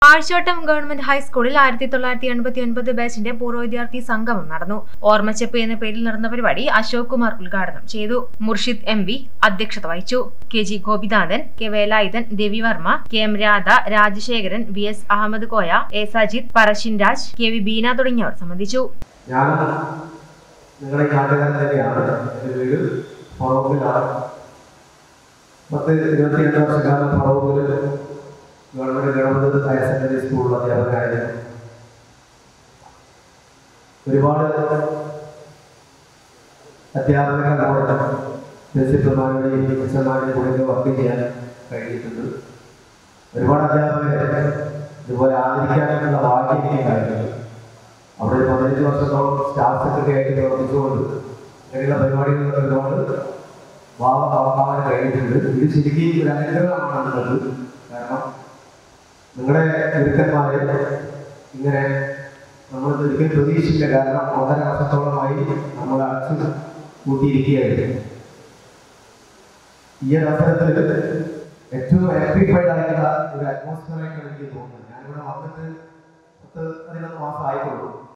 ആഴ്ചവട്ടം government ഹൈസ്കൂളിൽ ആയിരത്തി തൊള്ളായിരത്തി എൺപത്തി ഒൻപത് ബാച്ചിന്റെ പൂർവ്വ വിദ്യാർത്ഥി സംഗമം നടന്നു ഓർമ്മച്ചെപ്പ് എന്ന പേരിൽ നടന്ന പരിപാടി അശോക് കുമാർ ഉദ്ഘാടനം ചെയ്തു മുർഷിദ് എം വി അധ്യക്ഷത വഹിച്ചു K G Gopinathan K Velayudhan Ravivarma K M Radha Rajasekharan V S Ahammed Koya A Sajith Parassin Raj K V Beena തുടങ്ങിയവർ സംബന്ധിച്ചു ഞാൻ നിങ്ങളുടെ ഈ നാട്ടുകാരൻ തന്നെയാണ് എൻ്റെ വീട് പറവൂരിലാണ് പത്ത് ഇരുപത്തി രണ്ട് വർഷക്കാലം പറവൂരിൽ ഗവൺമെന്റ് ഗവൺമെന്റ് ഹയർ സെക്കൻഡറി സ്കൂളിൽ അധ്യാപകനായിരുന്നു ഒരുപാട് അധ്യാപകരുടെ കൂടെ പ്രിൻസിപ്പൽമാരുടെയും ടീച്ചർമാരുടെയും കൂടെ വർക്ക് ചെയ്യാൻ കഴിഞ്ഞിട്ടുണ്ട് ഒരുപാട് അധ്യാപകരെ ഇതുപോലെ ആദരിക്കാനുള്ള ഭാഗ്യം എനിക്കുണ്ടായിട്ടുണ്ട് അവിടെ ഒരു പതിനഞ്ച് വർഷത്തോളം സ്റ്റാഫ് സെക്രട്ടറി ആയിട്ട് പ്രവർത്തിച്ചുകൊണ്ട് അങ്ങനെയുള്ള പരിപാടികളൊക്കെ ഒരുപാട് ഭാവ ഭാവഭാവന കഴിഞ്ഞിട്ടുണ്ട് ഇത് ശരിക്കും ഒരു അനുഗ്രഹമാണ് ഉള്ളത് കാരണം നിങ്ങളുടെ ഗുരുക്കന്മാരെ ഇങ്ങനെ നമ്മൾ ഒരിക്കലും പ്രതീക്ഷിച്ചില്ല കാരണം ഒന്നര വർഷത്തോളമായി നമ്മൾ അടച്ചു കൂട്ടിയിരിക്കുകയായിരുന്നു ഈ ഒരു അവസരത്തിൽ ഏറ്റവും ആക്ടിഫൈഡ് ആയിട്ടുള്ള ഒരു അറ്റ്മോസ്ഫിയർ ആയിട്ടാണ് എനിക്ക് തോന്നുന്നത് ഞാനിവിടെ വന്നിട്ട് പത്ത് പതിനൊന്ന് മാസം ആയിട്ടുള്ളൂ